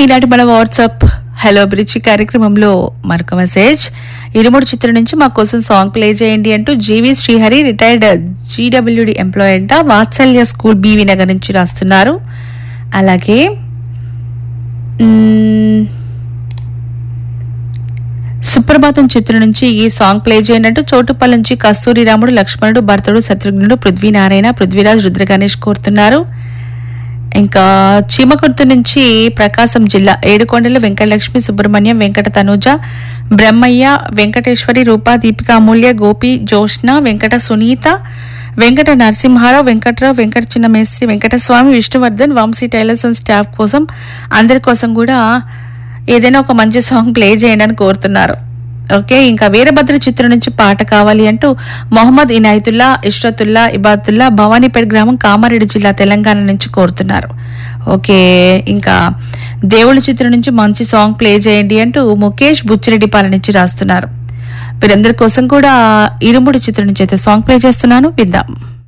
ఈనాటి మన WhatsApp hello అభిరుచి కార్యక్రమంలో మరొక మెసేజ్ ఇరుముడు చిత్రం నుంచి మా కోసం సాంగ్ ప్లే చేయండి అంటూ GV Srihari retired GWD employee అంట వాత్సల్య స్కూల్ బీవీ నగర్ నుంచి రాస్తున్నారు అలాగే మ్మ్, సుప్రభాతం చిత్రం నుంచి ఈ సాంగ్ ప్లే చేయనట్టు చోటుపల్లి నుంచి కస్తూరి రాముడు లక్ష్మణుడు భరతుడు శత్రుఘ్నుడు పృథ్వీనారాయణ పృథ్వీరాజ్ రుద్ర గణేష్ కోరుతున్నారు ఇంకా చీమకుర్తి నుంచి ప్రకాశం జిల్లా Edukondala Venkatalakshmi Subrahmanyam Venkata Tanuja Brahmaiah Venkateswari Roopa Deepika Amulya Gopi Jyoshna Venkata Sunitha Venkata Narasimharao Venkatrao Venkata Chinnamestri Venkataswamy Vishnuvardhan Vamsi tailors and staff కోసం అందరి కోసం కూడా ఏదైనా ఒక మంచి సాంగ్ ప్లే చేయండి అని కోరుతున్నారు ఓకే ఇంకా వీరభద్ర చిత్రం నుంచి పాట కావాలి అంటూ మొహమ్మద్ ఇనాయతుల్లా ఇష్రతుల్లా ఇబాతుల్లా భవానీపేట గ్రామం కామారెడ్డి జిల్లా తెలంగాణ నుంచి కోరుతున్నారు ఓకే ఇంకా దేవుళ్ళ చిత్రం నుంచి మంచి సాంగ్ ప్లే చేయండి అంటూ ముఖేష్ బుచ్చిరెడ్డిపాల నుంచి రాస్తున్నారు వీరందరి కోసం కూడా ఇరుముడి చిత్రం నుంచి అయితే సాంగ్ ప్లే చేస్తున్నాను విందాం